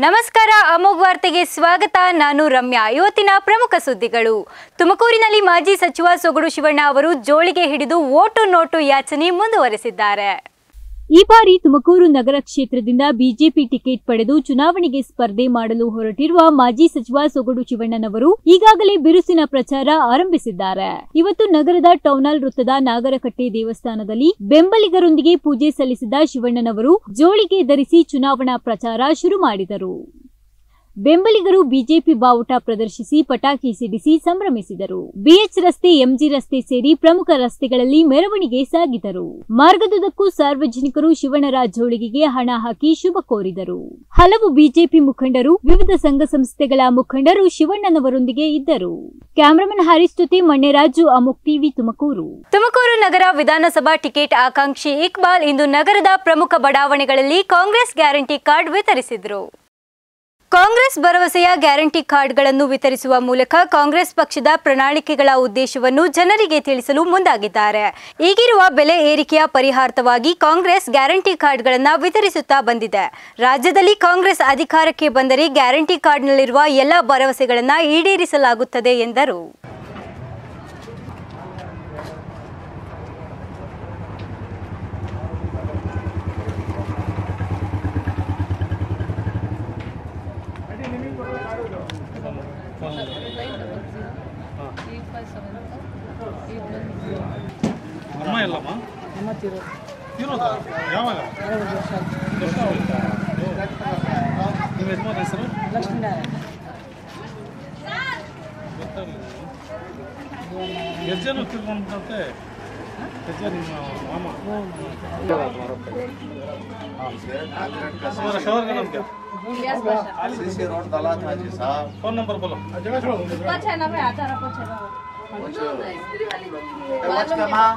ನಮಸ್ಕಾರ ಅಮೋಘ್ ವಾರ್ತೆಗೆ ಸ್ವಾಗತ ನಾನು ರಮ್ಯಾ ಇವತ್ತಿನ ಪ್ರಮುಖ ಸುದ್ದಿಗಳು ತುಮಕೂರಿನಲ್ಲಿ ಮಾಜಿ ಸಚಿವ ಸೊಗಡು ಶಿವಣ್ಣ ಅವರು ಜೋಳಿಗೆ ಹಿಡಿದು ಓಟು ನೋಟು ಯಾಚನೆ ಮುಂದುವರೆಸಿದ್ದಾರೆ ಈ ಬಾರಿ ತುಮಕೂರು ನಗರ ಕ್ಷೇತ್ರದಿಂದ ಬಿಜೆಪಿ ಟಿಕೆಟ್ ಪಡೆದು ಚುನಾವಣೆಗೆ ಸ್ಪರ್ಧೆ ಮಾಡಲು ಹೊರಟಿರುವ ಮಾಜಿ ಸಚಿವ ಸೊಗಡು ಶಿವಣ್ಣನವರು ಈಗಾಗಲೇ ಬಿರುಸಿನ ಪ್ರಚಾರ ಆರಂಭಿಸಿದ್ದಾರೆ ಇವತ್ತು ನಗರದ ಟೌನಾಲ್ ವೃತ್ತದ ನಾಗರಕಟ್ಟೆ ದೇವಸ್ಥಾನದಲ್ಲಿ ಬೆಂಬಲಿಗರೊಂದಿಗೆ ಪೂಜೆ ಸಲ್ಲಿಸಿದ ಶಿವಣ್ಣನವರು ಜೋಳಿಗೆ ಧರಿಸಿ ಚುನಾವಣಾ ಪ್ರಚಾರ ಶುರು ಮಾಡಿದರು ಬೆಂಬಲಿಗರು ಬಿಜೆಪಿ ಬಾವುಟ ಪ್ರದರ್ಶಿಸಿ ಪಟಾಕಿ ಸಿಡಿಸಿ ಸಂಭ್ರಮಿಸಿದರು ಬಿಎಚ್ ರಸ್ತೆ ಎಂಜಿ ರಸ್ತೆ ಸೇರಿ ಪ್ರಮುಖ ರಸ್ತೆಗಳಲ್ಲಿ ಮೆರವಣಿಗೆ ಸಾಗಿದರು ಮಾರ್ಗದುದ್ದಕ್ಕೂ ಸಾರ್ವಜನಿಕರು ಶಿವಣ್ಣರ ಜೋಳಿಗೆಗೆ ಹಣ ಹಾಕಿ ಶುಭ ಕೋರಿದರು ಹಲವು ಬಿಜೆಪಿ ಮುಖಂಡರು ವಿವಿಧ ಸಂಘ ಸಂಸ್ಥೆಗಳ ಮುಖಂಡರು ಶಿವಣ್ಣನವರೊಂದಿಗೆ ಇದ್ದರು ಕ್ಯಾಮರಾಮನ್ ಹಾರಿಸ್ ಜೊತೆ ಮಣ್ಣೆರಾಜು ಅಮುಕ್ ಟಿವಿ ತುಮಕೂರು ತುಮಕೂರು ನಗರ ವಿಧಾನಸಭಾ ಟಿಕೆಟ್ ಆಕಾಂಕ್ಷಿ ಇಕ್ಬಾಲ್ ಇಂದು ನಗರದ ಪ್ರಮುಖ ಬಡಾವಣೆಗಳಲ್ಲಿ ಕಾಂಗ್ರೆಸ್ ಗ್ಯಾರಂಟಿ ಕಾರ್ಡ್ ವಿತರಿಸಿದರು ಕಾಂಗ್ರೆಸ್ ಭರವಸೆಯ ಗ್ಯಾರಂಟಿ ಕಾರ್ಡ್ಗಳನ್ನು ವಿತರಿಸುವ ಮೂಲಕ ಕಾಂಗ್ರೆಸ್ ಪಕ್ಷದ ಪ್ರಣಾಳಿಕೆಗಳ ಉದ್ದೇಶವನ್ನು ಜನರಿಗೆ ತಿಳಿಸಲು ಮುಂದಾಗಿದ್ದಾರೆ ಈಗಿರುವ ಬೆಲೆ ಏರಿಕೆಯ ಪರಿಹಾರ್ಥವಾಗಿ ಕಾಂಗ್ರೆಸ್ ಗ್ಯಾರಂಟಿ ಕಾರ್ಡ್ಗಳನ್ನು ವಿತರಿಸುತ್ತಾ ಬಂದಿದೆ ರಾಜ್ಯದಲ್ಲಿ ಕಾಂಗ್ರೆಸ್ ಅಧಿಕಾರಕ್ಕೆ ಬಂದರೆ ಗ್ಯಾರಂಟಿ ಕಾರ್ಡ್ನಲ್ಲಿರುವ ಎಲ್ಲ ಭರವಸೆಗಳನ್ನು ಈಡೇರಿಸಲಾಗುತ್ತದೆ ಎಂದರು ಅಮ್ಮ ಎಲ್ಲಮ್ಮ ಇರೋದಾ ಯಾವಾಗ ಎಷ್ಟು ಆಗೋಯ್ತಾ? ನಿಮ್ಮ ಯಜಮಾನ ಹೆಸರು ಗೊತ್ತಾಗಲಿಲ್ಲ ಹೆಜ್ಜೆನೂ ತಿರ್ಕೊಂಡ್ಬಿಟ್ಟಂತೆ ಹೆಜ್ಜೆ ನಿಮ್ಮ ಮಾಮ हमारा शोहर का नाम क्या सीसी रोड दलात हाजी साहब फोन नंबर बोलो वच का माँ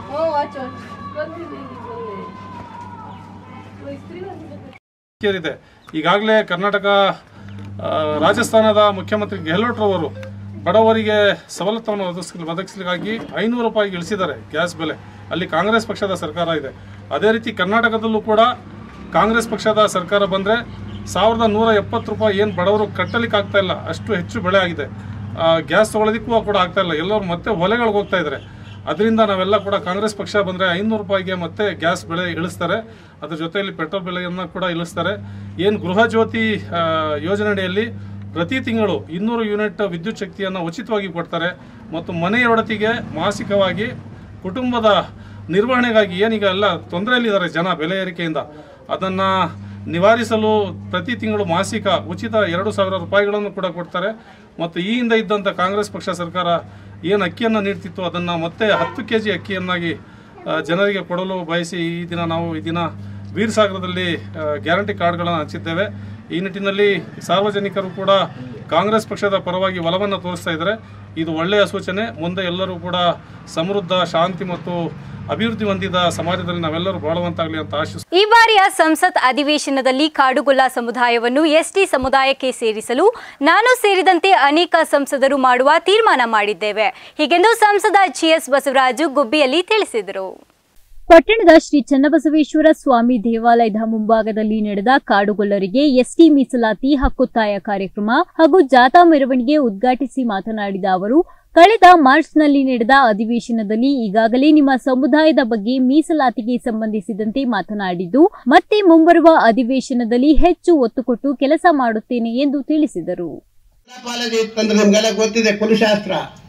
ಇದೆ ಈಗಾಗಲೇ ಕರ್ನಾಟಕ ಆ, ರಾಜಸ್ಥಾನದ ಮುಖ್ಯಮಂತ್ರಿ ಗೆಹ್ಲೋಟ್ರವರು ಬಡವರಿಗೆ ಸವಲತ್ತನ್ನು ಒದಗಿಸ್ ಒದಗಿಸಲಿಕ್ಕಾಗಿ ಐನೂರು ರೂಪಾಯಿಗೆ ಇಳಿಸಿದ್ದಾರೆ ಗ್ಯಾಸ್ ಬೆಲೆ ಅಲ್ಲಿ ಕಾಂಗ್ರೆಸ್ ಪಕ್ಷದ ಸರ್ಕಾರ ಇದೆ ಅದೇ ರೀತಿ ಕರ್ನಾಟಕದಲ್ಲೂ ಕೂಡ ಕಾಂಗ್ರೆಸ್ ಪಕ್ಷದ ಸರ್ಕಾರ ಬಂದರೆ ಸಾವಿರದ ನೂರ ಎಪ್ಪತ್ತು ರೂಪಾಯಿ ಏನು ಬಡವರು ಕಟ್ಟಲಿಕ್ಕೆ ಆಗ್ತಾ ಇಲ್ಲ ಅಷ್ಟು ಹೆಚ್ಚು ಬೆಳೆ ಆಗಿದೆ ಆ, ಗ್ಯಾಸ್ ತೊಗೊಳೋದಕ್ಕೂ ಕೂಡ ಆಗ್ತಾ ಇಲ್ಲ ಎಲ್ಲರೂ ಮತ್ತೆ ಹೊಲೆಗಳಿಗೆ ಹೋಗ್ತಾ ಇದ್ದಾರೆ ಅದರಿಂದ ನಾವೆಲ್ಲ ಕೂಡ ಕಾಂಗ್ರೆಸ್ ಪಕ್ಷ ಬಂದರೆ ಐನೂರು ರೂಪಾಯಿಗೆ ಮತ್ತೆ ಗ್ಯಾಸ್ ಬೆಲೆ ಇಳಿಸ್ತಾರೆ ಅದ್ರ ಜೊತೆಯಲ್ಲಿ ಪೆಟ್ರೋಲ್ ಬೆಲೆಯನ್ನು ಕೂಡ ಇಳಿಸ್ತಾರೆ ಏನು ಗೃಹ ಜ್ಯೋತಿ ಆ, ಯೋಜನೆಯಡಿಯಲ್ಲಿ ಪ್ರತಿ ತಿಂಗಳು ಇನ್ನೂರು ಯೂನಿಟ್ ವಿದ್ಯುತ್ ಶಕ್ತಿಯನ್ನು ಉಚಿತವಾಗಿ ಕೊಡ್ತಾರೆ ಮತ್ತು ಮನೆಯೊಡತಿಗೆ ಮಾಸಿಕವಾಗಿ ಕುಟುಂಬದ ನಿರ್ವಹಣೆಗಾಗಿ ಏನೀಗ ಎಲ್ಲ ತೊಂದರೆಯಲ್ಲಿದ್ದಾರೆ ಜನ ಬೆಲೆ ಏರಿಕೆಯಿಂದ ಅದನ್ನು ನಿವಾರಿಸಲು ಪ್ರತಿ ತಿಂಗಳು ಮಾಸಿಕ ಉಚಿತ ಎರಡು ಸಾವಿರ ರೂಪಾಯಿಗಳನ್ನು ಕೂಡ ಕೊಡ್ತಾರೆ ಮತ್ತು ಈ ಹಿಂದೆ ಇದ್ದಂಥ ಕಾಂಗ್ರೆಸ್ ಪಕ್ಷ ಸರ್ಕಾರ ಏನು ಅಕ್ಕಿಯನ್ನು ನೀಡ್ತಿತ್ತು ಅದನ್ನು ಮತ್ತೆ ಹತ್ತು ಕೆ ಜಿ ಅಕ್ಕಿಯನ್ನಾಗಿ ಆ, ಜನರಿಗೆ ಕೊಡಲು ಬಯಸಿ ಈ ದಿನ ನಾವು ಈ ದಿನ ವೀರಸಾಗರದಲ್ಲಿ ಆ, ಗ್ಯಾರಂಟಿ ಕಾರ್ಡ್ಗಳನ್ನು ಹಂಚಿದ್ದೇವೆ ಈ ನಿಟ್ಟಿನಲ್ಲಿ ಸಾರ್ವಜನಿಕರು ಕೂಡ ಕಾಂಗ್ರೆಸ್ ಪಕ್ಷದ ಪರವಾಗಿ ಒಲವನ್ನು ತೋರಿಸ್ತಾ ಇದ್ದಾರೆ ಇದು ಒಳ್ಳೆಯ ಸೂಚನೆ ಮುಂದೆ ಎಲ್ಲರೂ ಕೂಡ ಸಮೃದ್ಧ ಶಾಂತಿ ಮತ್ತು ಅಭಿವೃದ್ಧಿ ಹೊಂದಿದ ಸಮಾಜದಲ್ಲಿ ನಾವೆಲ್ಲರೂ ಬಾಳುವಂತಾಗಲಿ ಅಂತ ಆಶಿಸ್ ಈ ಬಾರಿಯ ಸಂಸತ್ ಅಧಿವೇಶನದಲ್ಲಿ ಕಾಡುಗೊಲ್ಲ ಸಮುದಾಯವನ್ನು ಎಸ್ಟಿ ಸಮುದಾಯಕ್ಕೆ ಸೇರಿಸಲು ನಾನು ಸೇರಿದಂತೆ ಅನೇಕ ಸಂಸದರು ಮಾಡುವ ತೀರ್ಮಾನ ಮಾಡಿದ್ದೇವೆ ಹೀಗೆಂದು ಸಂಸದ ಜಿಎಸ್ ಬಸವರಾಜು ಗುಬ್ಬಿಯಲ್ಲಿ ತಿಳಿಸಿದರು ಪಟ್ಟಣದ ಶ್ರೀ ಚನ್ನಬಸವೇಶ್ವರ ಸ್ವಾಮಿ ದೇವಾಲಯದ ಮುಂಭಾಗದಲ್ಲಿ ನಡೆದ ಕಾಡುಗೊಲ್ಲರಿಗೆ ಎಸ್ಟಿ ಮೀಸಲಾತಿ ಹಕ್ಕೊತ್ತಾಯ ಕಾರ್ಯಕ್ರಮ ಹಾಗೂ ಜಾಥಾ ಮೆರವಣಿಗೆ ಉದ್ಘಾಟಿಸಿ ಮಾತನಾಡಿದ ಅವರು ಕಳೆದ ಮಾರ್ಚ್ನಲ್ಲಿ ನಡೆದ ಅಧಿವೇಶನದಲ್ಲಿ ಈಗಾಗಲೇ ನಿಮ್ಮ ಸಮುದಾಯದ ಬಗ್ಗೆ ಮೀಸಲಾತಿಗೆ ಸಂಬಂಧಿಸಿದಂತೆ ಮಾತನಾಡಿದ್ದು ಮತ್ತೆ ಮುಂಬರುವ ಅಧಿವೇಶನದಲ್ಲಿ ಹೆಚ್ಚು ಒತ್ತು ಕೊಟ್ಟು ಕೆಲಸ ಮಾಡುತ್ತೇನೆ ಎಂದು ತಿಳಿಸಿದರು ಕಾಲೇಜ್ ಇತ್ತಂದ್ರೆ ನಿಮ್ಗೆಲ್ಲ ಗೊತ್ತಿದೆ ಕುಲಶಾಸ್ತ್ರ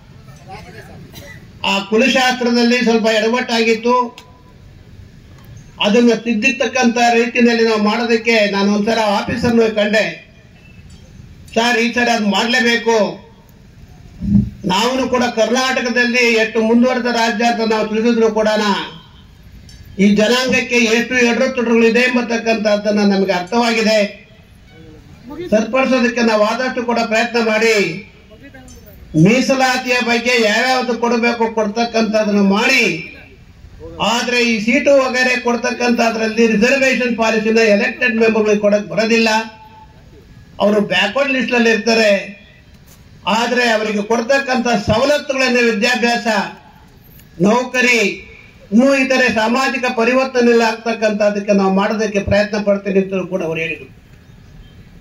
ಆ ಕುಲಶಾಸ್ತ್ರದಲ್ಲಿ ಸ್ವಲ್ಪ ಎಡವಟ್ಟಾಗಿತ್ತು ಅದನ್ನು ತಿದ್ದಿರ್ತಕ್ಕಂಥ ರೀತಿಯಲ್ಲಿ ನಾವು ಮಾಡೋದಕ್ಕೆ ನಾನು ಒಂಥರ ಆಫೀಸರ್ನ ಕಂಡೆ ಸರ್ ಈ ಸರಿ ಅದು ಮಾಡಲೇಬೇಕು ನಾವು ಕೂಡ ಕರ್ನಾಟಕದಲ್ಲಿ ಎಷ್ಟು ಮುಂದುವರೆದ ರಾಜ್ಯ ಅಂತ ನಾವು ತಿಳಿದಿದ್ರು ಕೂಡ ಈ ಜನಾಂಗಕ್ಕೆ ಎಷ್ಟು ಎಡರುತೊಡರುಗಳಿದೆ ಎಂಬತಕ್ಕಂಥದ್ದನ್ನ ನಮಗೆ ಅರ್ಥವಾಗಿದೆ ಸರಿಪಡಿಸೋದಕ್ಕೆ ನಾವು ಆದಷ್ಟು ಕೂಡ ಪ್ರಯತ್ನ ಮಾಡಿ ಮೀಸಲಾತಿಯ ಬಗ್ಗೆ ಯಾವ್ಯಾವ್ದು ಕೊಡಬೇಕು ಕೊಡ್ತಕ್ಕಂಥದ್ದನ್ನು ಮಾಡಿ ಆದ್ರೆ ಈ ಸೀಟು ವಗೈರೆ ಕೊಡ್ತಕ್ಕಂಥದ್ರಲ್ಲಿ ರಿಸರ್ವೇಶನ್ ಪಾಲಿಸಿನ ಎಲೆಕ್ಟೆಡ್ ಮೆಂಬರ್ಗಳಿಗೆ ಕೊಡಕ್ ಬರೋದಿಲ್ಲ ಅವರು ಬ್ಯಾಕ್ವರ್ಡ್ ಲಿಸ್ಟ್ ಅಲ್ಲಿ ಇರ್ತಾರೆ ಆದ್ರೆ ಅವರಿಗೆ ಕೊಡ್ತಕ್ಕಂಥ ಸವಲತ್ತುಗಳನ್ನ ವಿದ್ಯಾಭ್ಯಾಸ ನೌಕರಿ ಇನ್ನೂ ಇತರೆ ಸಾಮಾಜಿಕ ಪರಿವರ್ತನೆ ಆಗ್ತಕ್ಕಂಥದಕ್ಕೆ ನಾವು ಮಾಡೋದಕ್ಕೆ ಪ್ರಯತ್ನ ಪಡ್ತೇನೆ ಅಂತ ಕೂಡ ಅವರು ಹೇಳಿದರು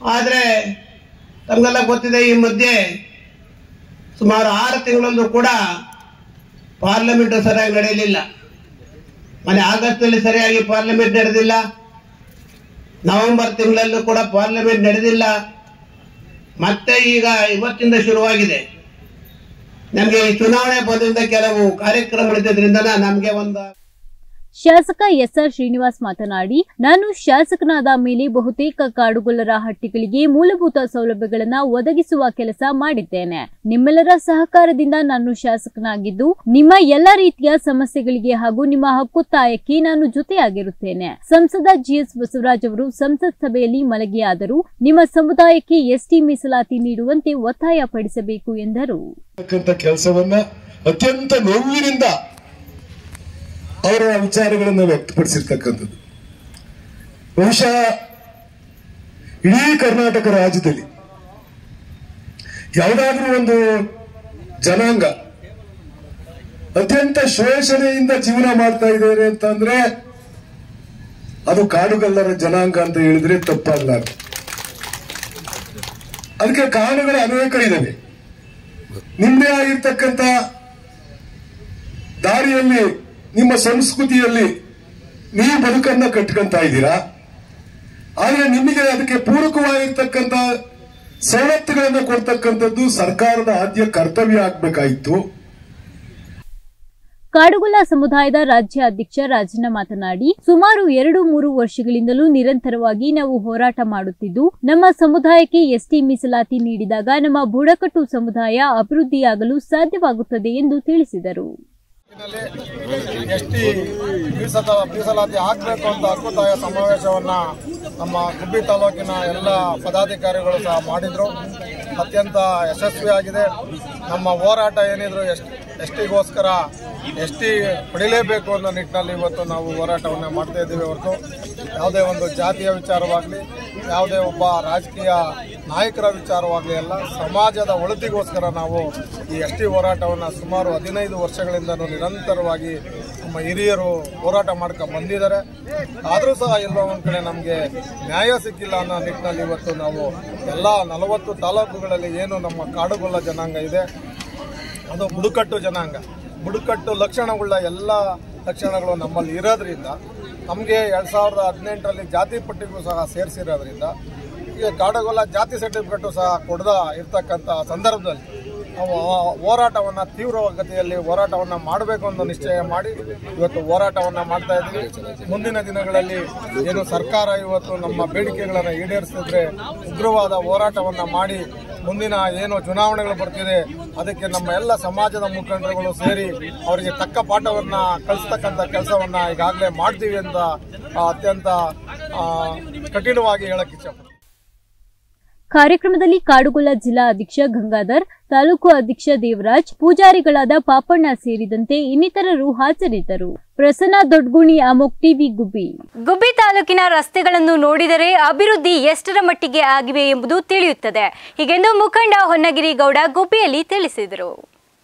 ಆದರೆ ತಮಗೆಲ್ಲ ಗೊತ್ತಿದೆ ಈ ಮಧ್ಯೆ ಸುಮಾರು ಆರು ತಿಂಗಳಲ್ಲೂ ಕೂಡ ಪಾರ್ಲಿಮೆಂಟ್ ಸರಿಯಾಗಿ ನಡೆಯಲಿಲ್ಲ ಮನೆ ಆಗಸ್ಟ್ನಲ್ಲಿ ಸರಿಯಾಗಿ ಪಾರ್ಲಿಮೆಂಟ್ ನಡೆದಿಲ್ಲ ನವೆಂಬರ್ ತಿಂಗಳಲ್ಲೂ ಕೂಡ ಪಾರ್ಲಿಮೆಂಟ್ ನಡೆದಿಲ್ಲ ಮತ್ತೆ ಈಗ ಇವತ್ತಿಂದ ಶುರುವಾಗಿದೆ ನಮಗೆ ಈ ಚುನಾವಣೆ ಬಂದಿಂದ ಕೆಲವು ಕಾರ್ಯಕ್ರಮಗಳಿದ್ದರಿಂದ ನಮಗೆ ಒಂದು ಶಾಸಕ ಎಸ್ಆರ್ ಶ್ರೀನಿವಾಸ್ ಮಾತನಾಡಿ ನಾನು ಶಾಸಕನಾದ ಮೇಲೆ ಬಹುತೇಕ ಕಾಡುಗೊಲ್ಲರ ಹಟ್ಟಿಗಳಿಗೆ ಮೂಲಭೂತ ಸೌಲಭ್ಯಗಳನ್ನು ಒದಗಿಸುವ ಕೆಲಸ ಮಾಡಿದ್ದೇನೆ ನಿಮ್ಮೆಲ್ಲರ ಸಹಕಾರದಿಂದ ನಾನು ಶಾಸಕನಾಗಿದ್ದು ನಿಮ್ಮ ಎಲ್ಲ ರೀತಿಯ ಸಮಸ್ಯೆಗಳಿಗೆ ಹಾಗೂ ನಿಮ್ಮ ಹಕ್ಕೊತ್ತಾಯಕ್ಕೆ ನಾನು ಜೊತೆಯಾಗಿರುತ್ತೇನೆ ಸಂಸದ ಜಿಎಸ್ ಬಸವರಾಜ್ ಅವರು ಸಂಸತ್ ಸಭೆಯಲ್ಲಿ ಮಲಗಿಯಾದರೂ ನಿಮ್ಮ ಸಮುದಾಯಕ್ಕೆ ಎಸ್ಟಿ ಮೀಸಲಾತಿ ನೀಡುವಂತೆ ಒತ್ತಾಯ ಪಡಿಸಬೇಕು ಎಂದರು ಕೆಲಸವನ್ನ ಅತ್ಯಂತ ನೋವಿನಿಂದ ಅವರ ವಿಚಾರಗಳನ್ನು ವ್ಯಕ್ತಪಡಿಸಿರ್ತಕ್ಕಂಥದ್ದು ಬಹುಶಃ ಇಡೀ ಕರ್ನಾಟಕ ರಾಜ್ಯದಲ್ಲಿ ಯಾವುದಾದ್ರೂ ಒಂದು ಜನಾಂಗ ಅತ್ಯಂತ ಶೋಷಣೆಯಿಂದ ಜೀವನ ಮಾಡ್ತಾ ಇದ್ದಾರೆ ಅಂತಂದ್ರೆ ಅದು ಕಾಡುಗಲ್ಲರ ಜನಾಂಗ ಅಂತ ಹೇಳಿದ್ರೆ ತಪ್ಪಾಗಲಾರ್ದು ಅದಕ್ಕೆ ಕಾರಣಗಳು ಅನೇಕ ಇದ್ದಾವೆ ನಿಮ್ಮದೇ ಆಗಿರ್ತಕ್ಕಂಥ ದಾರಿಯಲ್ಲಿ ನಿಮ್ಮ ಸಂಸ್ಕೃತಿಯಲ್ಲಿ ನೀವು ಬದುಕನ್ನ ಕಟ್ಕೊಂತ ಇದ್ದೀರಾ ಆದ್ರೆ ನಿಮಗೆ ಅದಕ್ಕೆ ಪೂರಕವಾಗಿರ್ತಕ್ಕಂಥ ಸವಲತ್ತುಗಳನ್ನು ಕೊಡ್ತಕ್ಕಂಥದ್ದು ಸರ್ಕಾರದ ಆದ್ಯ ಕರ್ತವ್ಯ ಆಗ್ಬೇಕಾಗಿತ್ತು ಕಾಡುಗೊಲ್ಲ ಸಮುದಾಯದ ರಾಜ್ಯ ಅಧ್ಯಕ್ಷ ರಾಜಣ್ಣ ಮಾತನಾಡಿ ಸುಮಾರು ಎರಡು ಮೂರು ವರ್ಷಗಳಿಂದಲೂ ನಿರಂತರವಾಗಿ ನಾವು ಹೋರಾಟ ಮಾಡುತ್ತಿದ್ದು ನಮ್ಮ ಸಮುದಾಯಕ್ಕೆ ಎಸ್ಟಿ ಮೀಸಲಾತಿ ನೀಡಿದಾಗ ನಮ್ಮ ಬುಡಕಟ್ಟು ಸಮುದಾಯ ಅಭಿವೃದ್ಧಿಯಾಗಲು ಸಾಧ್ಯವಾಗುತ್ತದೆ ಎಂದು ತಿಳಿಸಿದರು ಎಸ್ ಟಿ ಮೀಸಲ ಮೀಸಲಾತಿ ಹಾಕಬೇಕು ಅಂತ ಹಕ್ಕುತ್ತಾಯ ಸಮಾವೇಶವನ್ನ ನಮ್ಮ ಗುಬ್ಬಿ ತಾಲೂಕಿನ ಎಲ್ಲ ಪದಾಧಿಕಾರಿಗಳು ಸಹ ಮಾಡಿದ್ರು ಅತ್ಯಂತ ಯಶಸ್ವಿಯಾಗಿದೆ ನಮ್ಮ ಹೋರಾಟ ಏನಿದ್ರು ಎಸ್ ಎಸ್ ಟಿಗೋಸ್ಕರ ಎಸ್ ಟಿ ಪಡಿಲೇಬೇಕು ಅನ್ನೋ ನಿಟ್ಟಿನಲ್ಲಿ ಇವತ್ತು ನಾವು ಹೋರಾಟವನ್ನು ಮಾಡ್ತಾ ಇದ್ದೀವಿ ಹೊರತು ಯಾವುದೇ ಒಂದು ಜಾತಿಯ ವಿಚಾರವಾಗಲಿ ಯಾವುದೇ ಒಬ್ಬ ರಾಜಕೀಯ ನಾಯಕರ ವಿಚಾರವಾಗಲಿ ಎಲ್ಲ ಸಮಾಜದ ಒಳಿತಿಗೋಸ್ಕರ ನಾವು ಈ ಎಸ್ ಟಿ ಹೋರಾಟವನ್ನು ಸುಮಾರು ಹದಿನೈದು ವರ್ಷಗಳಿಂದಲೂ ನಿರಂತರವಾಗಿ ನಮ್ಮ ಹಿರಿಯರು ಹೋರಾಟ ಮಾಡ್ಕೊಂಡು ಬಂದಿದ್ದಾರೆ ಆದರೂ ಸಹ ಎಲ್ಲೋ ಒಂದು ಕಡೆ ನಮಗೆ ನ್ಯಾಯ ಸಿಕ್ಕಿಲ್ಲ ಅನ್ನೋ ನಿಟ್ಟಿನಲ್ಲಿ ಇವತ್ತು ನಾವು ಎಲ್ಲ ನಲವತ್ತು ತಾಲೂಕುಗಳಲ್ಲಿ ಏನು ನಮ್ಮ ಕಾಡುಗೊಲ್ಲ ಜನಾಂಗ ಇದೆ ಅದು ಬುಡಕಟ್ಟು ಜನಾಂಗ ಬುಡಕಟ್ಟು ಲಕ್ಷಣವುಳ್ಳ ಎಲ್ಲ ಲಕ್ಷಣಗಳು ನಮ್ಮಲ್ಲಿ ಇರೋದ್ರಿಂದ ನಮಗೆ ಎರಡು ಸಾವಿರದ ಹದಿನೆಂಟರಲ್ಲಿ ಜಾತಿ ಪಟ್ಟಿಗೂ ಸಹ ಸೇರಿಸಿರೋದ್ರಿಂದ ಈಗ ಕಾಡಗೊಲ್ಲ ಜಾತಿ ಸರ್ಟಿಫಿಕೇಟು ಸಹ ಕೊಡದ ಇರ್ತಕ್ಕಂಥ ಸಂದರ್ಭದಲ್ಲಿ ನಾವು ಆ ಹೋರಾಟವನ್ನು ತೀವ್ರಗತಿಯಲ್ಲಿ ಹೋರಾಟವನ್ನು ಮಾಡಬೇಕು ಅನ್ನೋ ನಿಶ್ಚಯ ಮಾಡಿ ಇವತ್ತು ಹೋರಾಟವನ್ನು ಮಾಡ್ತಾ ಇದ್ದೀವಿ ಮುಂದಿನ ದಿನಗಳಲ್ಲಿ ಏನು ಸರ್ಕಾರ ಇವತ್ತು ನಮ್ಮ ಬೇಡಿಕೆಗಳನ್ನು ಈಡೇರಿಸಿದ್ರೆ ಉಗ್ರವಾದ ಹೋರಾಟವನ್ನು ಮಾಡಿ ಮುಂದಿನ ಏನು ಚುನಾವಣೆಗಳು ಬರ್ತಿದೆ ಅದಕ್ಕೆ ನಮ್ಮ ಎಲ್ಲ ಸಮಾಜದ ಮುಖಂಡರುಗಳು ಸೇರಿ ಅವರಿಗೆ ತಕ್ಕ ಪಾಠವನ್ನ ಕಲಿಸ್ತಕ್ಕಂಥ ಕೆಲಸವನ್ನ ಈಗಾಗಲೇ ಮಾಡ್ತೀವಿ ಅಂತ ಆ, ಅತ್ಯಂತ ಆ, ಕಠಿಣವಾಗಿ ಹೇಳಕ್ ಇಚ್ಛೆ ಕಾರ್ಯಕ್ರಮದಲ್ಲಿ ಕಾಡುಗೊಲ್ಲ ಜಿಲ್ಲಾ ಅಧ್ಯಕ್ಷ ಗಂಗಾಧರ್ ತಾಲೂಕು ಅಧ್ಯಕ್ಷ ದೇವರಾಜ್ ಪೂಜಾರಿಗಳಾದ ಪಾಪಣ್ಣ ಸೇರಿದಂತೆ ಇನ್ನಿತರರು ಹಾಜರಿದ್ದರು ಪ್ರಸನ್ನ ದೊಡ್ಗುಣಿ ಅಮೋಕ್ ಟಿವಿ ಗುಬ್ಬಿ ಗುಬ್ಬಿ ತಾಲೂಕಿನ ರಸ್ತೆಗಳನ್ನು ನೋಡಿದರೆ ಅಭಿವೃದ್ಧಿ ಎಷ್ಟರ ಮಟ್ಟಿಗೆ ಆಗಿವೆ ಎಂಬುದು ತಿಳಿಯುತ್ತದೆ ಹೀಗೆಂದು ಮುಖಂಡ ಹೊನ್ನಗಿರಿ ಗೌಡ ಗುಬ್ಬಿಯಲ್ಲಿ ತಿಳಿಸಿದರು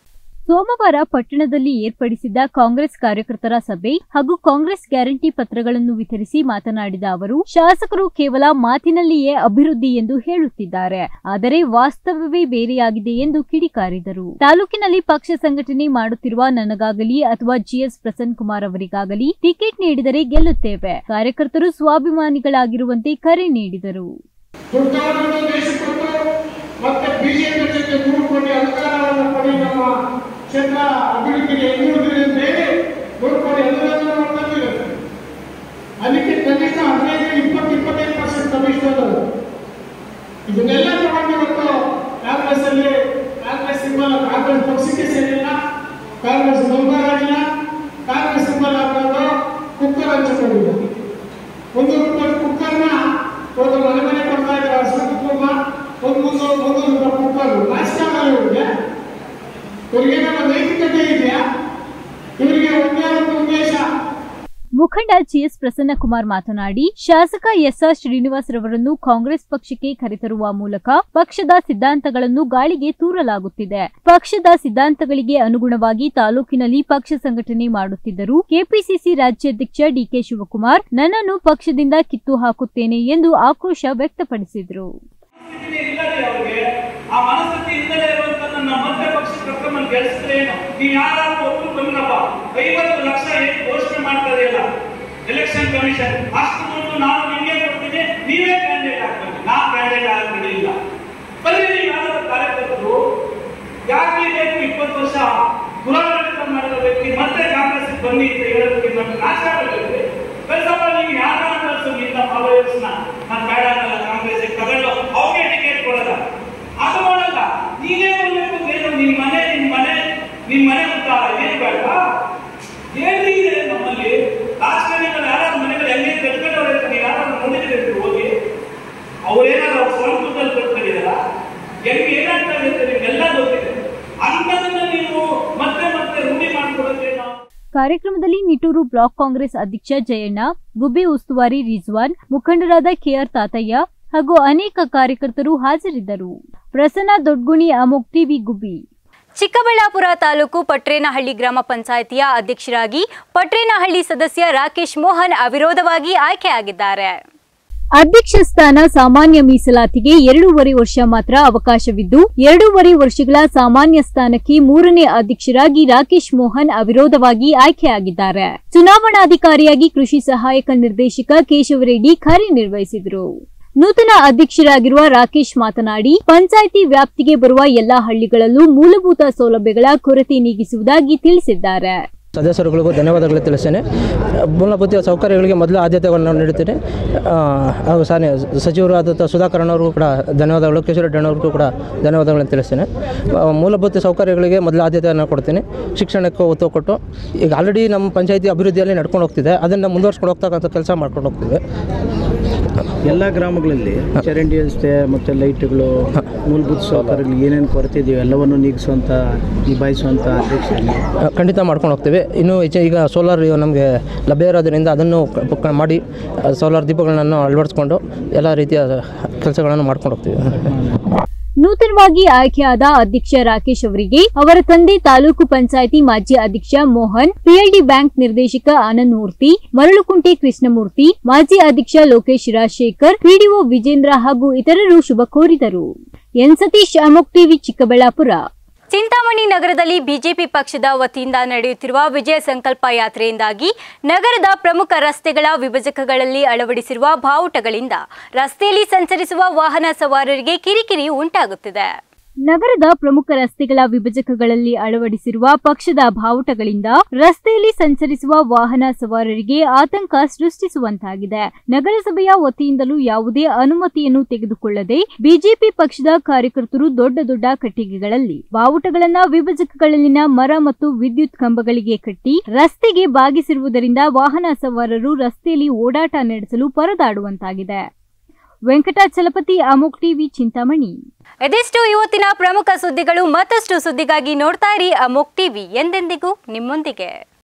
ಸೋಮವಾರ ಪಟ್ಟಣದಲ್ಲಿ ಏರ್ಪಡಿಸಿದ್ದ ಕಾಂಗ್ರೆಸ್ ಕಾರ್ಯಕರ್ತರ ಸಭೆ ಹಾಗೂ ಕಾಂಗ್ರೆಸ್ ಗ್ಯಾರಂಟಿ ಪತ್ರಗಳನ್ನು ವಿತರಿಸಿ ಮಾತನಾಡಿದ ಅವರು ಶಾಸಕರು ಕೇವಲ ಮಾತಿನಲ್ಲಿಯೇ ಅಭಿವೃದ್ಧಿ ಎಂದು ಹೇಳುತ್ತಿದ್ದಾರೆ ಆದರೆ ವಾಸ್ತವವೇ ಬೇರೆಯಾಗಿದೆ ಎಂದು ಕಿಡಿಕಾರಿದರು ತಾಲೂಕಿನಲ್ಲಿ ಪಕ್ಷ ಸಂಘಟನೆ ಮಾಡುತ್ತಿರುವ ನನಗಾಗಲಿ ಅಥವಾ ಜಿಎಸ್ ಪ್ರಸನ್ನ ಕುಮಾರ್ ಅವರಿಗಾಗಲಿ ಟಿಕೆಟ್ ನೀಡಿದರೆ ಗೆಲ್ಲುತ್ತೇವೆ ಕಾರ್ಯಕರ್ತರು ಸ್ವಾಭಿಮಾನಿಗಳಾಗಿರುವಂತೆ ಕರೆ ನೀಡಿದರು ದುಡ್ಡವನ್ನು ದೇಶಕ್ಕೊಟ್ಟು ಮತ್ತೆ ಬಿಜೆಪಿ ಜೊತೆ ಕೂಡಿಕೊಂಡು ಅಧಿಕಾರವನ್ನು ಕೊಡಿ ನಮ್ಮ ಕ್ಷೇತ್ರ ಅಭಿವೃದ್ಧಿಗೆ ಹಿಂದುಳಿದಿದೆ ಅಂತ ಹೇಳಿ ನೋಡ್ಕೊಂಡು ಎಲ್ಲರನ್ನೂ ನೋಡ್ತಿದ್ದಾರೆ ಅದಕ್ಕೆ ಕನಿಷ್ಠ ಹದಿನೈದು ಇಪ್ಪತ್ತು ಇಪ್ಪತ್ತೈದು ಪರ್ಸೆಂಟ್ ಕಮಿಷನ್ ಅದು ಇದನ್ನೆಲ್ಲ ತಗೊಂಡು ಇವತ್ತು ಕಾಂಗ್ರೆಸ್ ಅಲ್ಲಿ ಕಾಂಗ್ರೆಸ್ ಸಿಂಬಲ್ ಕಾಂಗ್ರೆಸ್ ಪಕ್ಷಕ್ಕೆ ಸೇರಿಲ್ಲ ಕಾಂಗ್ರೆಸ್ ಮೆಂಬರ್ ಆಗಿಲ್ಲ ಕಾಂಗ್ರೆಸ್ ಸಿಂಬಲ್ ಹಾಕೊಂಡು ಕುಕ್ಕರ್ ಹಂಚಿಕೊಂಡಿಲ್ಲ ಒಂದು ರೂಪಾಯಿ ಕುಕ್ಕರ್ನ ಒಂದು ಮನೆ ಮನೆ ಕೊಡ್ತಾ ಇದ್ದಾರೆ ಕುಟುಂಬ ಒಂದು ಮುನ್ನೂರು ಮುನ್ನೂರು ರೂಪಾಯಿ ಕುಕ್ಕರ್ ನಾಷ್ಟ ಆಗಲ್ಲ ಇವ್ರಿಗೆ ಇವ್ರಿಗೆ ನಮ್ಮ ನೈತಿಕತೆ ಇದೆಯಾ ಇವರಿಗೆ ಒಂದೇ ಒಂದು ಉದ್ದೇಶ ಮುಖಂಡ ಜಿಎಸ್ ಪ್ರಸನ್ನಕುಮಾರ್ ಮಾತನಾಡಿ ಶಾಸಕ ಎಸ್ಆರ್ ಶ್ರೀನಿವಾಸ್ ರವರನ್ನು ಕಾಂಗ್ರೆಸ್ ಪಕ್ಷಕ್ಕೆ ಕರೆತರುವ ಮೂಲಕ ಪಕ್ಷದ ಸಿದ್ಧಾಂತಗಳನ್ನು ಗಾಳಿಗೆ ತೂರಲಾಗುತ್ತಿದೆ ಪಕ್ಷದ ಸಿದ್ಧಾಂತಗಳಿಗೆ ಅನುಗುಣವಾಗಿ ತಾಲೂಕಿನಲ್ಲಿ ಪಕ್ಷ ಸಂಘಟನೆ ಮಾಡುತ್ತಿದ್ದರು ಕೆಪಿಸಿಸಿ ರಾಜ್ಯಾಧ್ಯಕ್ಷ ಡಿಕೆ ಶಿವಕುಮಾರ್ ನನ್ನನ್ನು ಪಕ್ಷದಿಂದ ಕಿತ್ತು ಹಾಕುತ್ತೇನೆ ಎಂದು ಆಕ್ರೋಶ ವ್ಯಕ್ತಪಡಿಸಿದರು ಸ್ಥಿತಿನೇ ಇಲ್ಲದೆ ಅವ್ರಿಗೆ ಆ ಮನಸ್ಥಿತಿ ಇಲ್ಲದೆ ಇರುವಂತ ನನ್ನ ಮತ್ತೆ ಪಕ್ಷ ಕರ್ಕೊಂಡ್ ಗೆಲ್ಸಿದ್ರೆ ಏನು ನೀವ್ ಯಾರಾದ್ರೂ ಒಬ್ರು ಬಂದ್ರಪ್ಪ ಐವತ್ತು ಲಕ್ಷ ಏನು ಘೋಷಣೆ ಮಾಡ್ತಾರೆ ಇಲ್ಲ ಎಲೆಕ್ಷನ್ ಕಮಿಷನ್ ಅಷ್ಟು ದುಡ್ಡು ನಾನು ನಿಮ್ಗೆ ಕೊಡ್ತೀನಿ ನೀವೇ ಕ್ಯಾಂಡಿಡೇಟ್ ಆಗ್ಬೇಕು ನಾ ಕ್ಯಾಂಡಿಡೇಟ್ ಆಗ್ಬಿಡಿಲ್ಲ ಬರೀ ನೀವು ಯಾರಾದ್ರೂ ಕಾರ್ಯಕರ್ತರು ಯಾಕೆ ಬೇಕು ಇಪ್ಪತ್ತು ವರ್ಷ ದುರಾಡಳಿತ ಮಾಡಿದ ವ್ಯಕ್ತಿ ಮತ್ತೆ ಕಾಂಗ್ರೆಸ್ ಬನ್ನಿ ಅಂತ ಹೇಳೋದಕ್ಕೆ ನಮ್ಗೆ ನಾಶ ಆಗಬೇಕು ಕಳ್ಸಪ್ಪ ನೀವು ಯಾರನ್ನ ಕಳ್ಸು ನಿನ್ನ ಫಾಲೋವರ್ಸ್ನ ನಾನು ಬೇಡ ಅನ್ನಲ್ಲ ಕಾಂಗ್ರೆಸ್ ತಗೊಂಡು ಅವ್ರಿಗೆ ಟಿಕೆಟ್ ಕೊಡಲ್ಲ ಅದು ಮಾಡಲ್ಲ ನೀನೇ ಬರ್ಬೇಕು ಏನು ನಿನ್ ಮನೆ ನಿನ್ ಮನೆ ನಿನ್ ಮನೆ ಉದ್ಧಾರ ಏನ್ ಬೇಡ ಏನಿದೆ ನಮ್ಮಲ್ಲಿ ರಾಜಕಾರಣಿಗಳು ಯಾರಾದ್ರೂ ಮನೆಗಳು ಹೆಂಗೆ ಕಟ್ಕೊಂಡವ್ರೆ ಅಂತ ನೀವು ಯಾರಾದ್ರೂ ನೋಡಿದ್ರೆ ಹೋಗಿ ಅವ್ರೇನಾದ್ರು ಅವ್ರ ಸ್ವಂತ ದುಡ್ಡಲ್ಲಿ ಕಟ್ಕೊಂಡಿದಾರ ಹೆಂಗೆ ಏನಾಗ್ತಾ ಇದೆ ಅಂತ ನಿಮ್ಗೆಲ್ಲ ಗೊತ್ತಿದೆ ಅಂಥದನ್ನ ನೀವು ಮತ್ತೆ ಮತ್ತೆ ರೂಢಿ ಮಾಡ್ಕೊಡೋಕೆ ನಾವು ಕಾರ್ಯಕ್ರಮದಲ್ಲಿ ನಿಟ್ಟೂರು ಬ್ಲಾಕ್ ಕಾಂಗ್ರೆಸ್ ಅಧ್ಯಕ್ಷ ಜಯಣ್ಣ ಗುಬ್ಬಿ ಉಸ್ತುವಾರಿ ರಿಜ್ವಾನ್ ಮುಖಂಡರಾದ ಕೆಆರ್ ತಾತಯ್ಯ ಹಾಗೂ ಅನೇಕ ಕಾರ್ಯಕರ್ತರು ಹಾಜರಿದ್ದರು ಪ್ರಸನ್ನ ದೊಡ್ಗುಣಿ ಅಮೋಕ್ ಟಿವಿ ಗುಬ್ಬಿ ಚಿಕ್ಕಬಳ್ಳಾಪುರ ತಾಲೂಕು ಪಟ್ರೇನಹಳ್ಳಿ ಗ್ರಾಮ ಪಂಚಾಯಿತಿಯ ಅಧ್ಯಕ್ಷರಾಗಿ ಪಟ್ರೇನಹಳ್ಳಿ ಸದಸ್ಯ ರಾಕೇಶ್ ಮೋಹನ್ ಅವಿರೋಧವಾಗಿ ಆಯ್ಕೆಯಾಗಿದ್ದಾರೆ ಅಧ್ಯಕ್ಷ ಸ್ಥಾನ ಸಾಮಾನ್ಯ ಮೀಸಲಾತಿಗೆ ಎರಡೂವರೆ ವರ್ಷ ಮಾತ್ರ ಅವಕಾಶವಿದ್ದು ಎರಡೂವರೆ ವರ್ಷಗಳ ಸಾಮಾನ್ಯ ಸ್ಥಾನಕ್ಕೆ ಮೂರನೇ ಅಧ್ಯಕ್ಷರಾಗಿ ರಾಕೇಶ್ ಮೋಹನ್ ಅವಿರೋಧವಾಗಿ ಆಯ್ಕೆಯಾಗಿದ್ದಾರೆ ಚುನಾವಣಾಧಿಕಾರಿಯಾಗಿ ಕೃಷಿ ಸಹಾಯಕ ನಿರ್ದೇಶಕ ಕೇಶವರೆಡ್ಡಿ ಕಾರ್ಯನಿರ್ವಹಿಸಿದರು ನೂತನ ಅಧ್ಯಕ್ಷರಾಗಿರುವ ರಾಕೇಶ್ ಮಾತನಾಡಿ ಪಂಚಾಯಿತಿ ವ್ಯಾಪ್ತಿಗೆ ಬರುವ ಎಲ್ಲಾ ಹಳ್ಳಿಗಳಲ್ಲೂ ಮೂಲಭೂತ ಸೌಲಭ್ಯಗಳ ಕೊರತೆ ನೀಗಿಸುವುದಾಗಿ ತಿಳಿಸಿದ್ದಾರೆ ಸದಸ್ಯರುಗಳಿಗೂ ಧನ್ಯವಾದಗಳು ತಿಳಿಸ್ತೇನೆ ಮೂಲಭೂತ ಸೌಕರ್ಯಗಳಿಗೆ ಮೊದಲು ಆದ್ಯತೆಗಳನ್ನು ನೀಡುತ್ತೇನೆ ಆ, ಹಾಗೂ ಸಾನೆ ಸಚಿವರಾದಂಥ ಸುಧಾಕರನ್ ಅವ್ರಿಗೂ ಕೂಡ ಧನ್ಯವಾದಗಳು ಕಿಶೋರ್ ರೆಡ್ಡಿ ಅವ್ರಿಗೂ ಕೂಡ ಧನ್ಯವಾದಗಳನ್ನು ತಿಳಿಸ್ತೇನೆ ಆ, ಮೂಲಭೂತ ಸೌಕರ್ಯಗಳಿಗೆ ಮೊದಲು ಆದ್ಯತೆಯನ್ನು ಕೊಡ್ತೀನಿ ಶಿಕ್ಷಣಕ್ಕೆ ಒತ್ತು ಕೊಟ್ಟು ಈಗ ಆಲ್ರೆಡಿ ನಮ್ಮ ಪಂಚಾಯತಿ ಅಭಿವೃದ್ಧಿಯಲ್ಲಿ ನಡ್ಕೊಂಡು ಹೋಗ್ತಿದೆ ಅದನ್ನು ಮುಂದುವರ್ಸ್ಕೊಂಡು ಹೋಗ್ತಕ್ಕಂಥ ಕೆಲಸ ಮಾಡ್ಕೊಂಡು ಹೋಗ್ತೀವಿ ಎಲ್ಲ ಗ್ರಾಮಗಳಲ್ಲಿ ಚರಂಡಿ ವ್ಯವಸ್ಥೆ ಮತ್ತು ಲೈಟ್ಗಳು ಮೂಲಭೂತ ಸೌಕರ್ಯಗಳು ಏನೇನು ಕೊರತೆ ಇದೆಯೋ ಎಲ್ಲವನ್ನು ನೀಗಿಸುವಂಥ ನಿಭಾಯಿಸುವಂಥ ಅಧ್ಯಕ್ಷ ಆ, ಖಂಡಿತ ಮಾಡ್ಕೊಂಡು ಹೋಗ್ತೀವಿ ಇನ್ನು ಹೆಚ್ಚು ಈಗ ಸೋಲಾರ್ ನಮಗೆ ಲಭ್ಯ ಇರೋದ್ರಿಂದ ಅದನ್ನು ಕ- ಕ- ಮಾಡಿ ಆ, ಸೋಲಾರ್ ದೀಪಗಳನ್ನು ಅಳವಡಿಸ್ಕೊಂಡು ಎಲ್ಲ ರೀತಿಯ ಕೆಲಸಗಳನ್ನು ಮಾಡ್ಕೊಂಡು ಹೋಗ್ತೀವಿ ನೂತನವಾಗಿ ಆಯ್ಕೆಯಾದ ಅಧ್ಯಕ್ಷ ರಾಕೇಶ್ ಅವರಿಗೆ ಅವರ ತಂದೆ ತಾಲೂಕು ಪಂಚಾಯಿತಿ ಮಾಜಿ ಅಧ್ಯಕ್ಷ ಮೋಹನ್ ಪಿಎಲ್ಡಿ ಬ್ಯಾಂಕ್ ನಿರ್ದೇಶಕ ಆನಂದ್ ಮೂರ್ತಿ ಮರಳುಕುಂಟೆ ಕೃಷ್ಣಮೂರ್ತಿ ಮಾಜಿ ಅಧ್ಯಕ್ಷ ಲೋಕೇಶ್ ರಾಜಶೇಖರ್ ಪಿಡಿಒ ವಿಜೇಂದ್ರ ಹಾಗೂ ಇತರರು ಶುಭ ಕೋರಿದರು ಎನ್ ಸತೀಶ್ ಅಮೋಕ್ ಟಿವಿ ಚಿಕ್ಕಬಳ್ಳಾಪುರ ಚಿಂತಾಮಣಿ ನಗರದಲ್ಲಿ ಬಿಜೆಪಿ ಪಕ್ಷದ ವತಿಯಿಂದ ನಡೆಯುತ್ತಿರುವ ವಿಜಯ ಸಂಕಲ್ಪ ಯಾತ್ರೆಯಿಂದಾಗಿ ನಗರದ ಪ್ರಮುಖ ರಸ್ತೆಗಳ ವಿಭಜಕಗಳಲ್ಲಿ ಅಳವಡಿಸಿರುವ ಬಾವುಟಗಳಿಂದ ರಸ್ತೆಯಲ್ಲಿ ಸಂಚರಿಸುವ ವಾಹನ ಸವಾರರಿಗೆ ಕಿರಿಕಿರಿ ಉಂಟಾಗುತ್ತಿದೆ ನಗರದ ಪ್ರಮುಖ ರಸ್ತೆಗಳ ವಿಭಜಕಗಳಲ್ಲಿ ಅಳವಡಿಸಿರುವ ಪಕ್ಷದ ಬಾವುಟಗಳಿಂದ ರಸ್ತೆಯಲ್ಲಿ ಸಂಚರಿಸುವ ವಾಹನ ಸವಾರರಿಗೆ ಆತಂಕ ಸೃಷ್ಟಿಸುವಂತಾಗಿದೆ ನಗರಸಭೆಯ ವತಿಯಿಂದಲೂ ಯಾವುದೇ ಅನುಮತಿಯನ್ನು ತೆಗೆದುಕೊಳ್ಳದೆ ಬಿಜೆಪಿ ಪಕ್ಷದ ಕಾರ್ಯಕರ್ತರು ದೊಡ್ಡ ದೊಡ್ಡ ಕಟ್ಟಿಗೆಗಳಲ್ಲಿ ಬಾವುಟಗಳನ್ನ ವಿಭಜಕಗಳಲ್ಲಿನ ಮರ ಮತ್ತು ವಿದ್ಯುತ್ ಕಂಬಗಳಿಗೆ ಕಟ್ಟಿ ರಸ್ತೆಗೆ ಬಾಗಿಸಿರುವುದರಿಂದ ವಾಹನ ಸವಾರರು ರಸ್ತೆಯಲ್ಲಿ ಓಡಾಟ ನಡೆಸಲು ಪರದಾಡುವಂತಾಗಿದೆ ವೆಂಕಟಾಚಲಪತಿ ಅಮೋಕ್ ಟಿವಿ ಚಿಂತಾಮಣಿ ಇದಿಷ್ಟು ಇವತ್ತಿನ ಪ್ರಮುಖ ಸುದ್ದಿಗಳು ಮತ್ತಷ್ಟು ಸುದ್ದಿಗಾಗಿ ನೋಡ್ತಾ ಇರಿ ಅಮೋಕ್ ಟಿವಿ ಎಂದೆಂದಿಗೂ ನಿಮ್ಮೊಂದಿಗೆ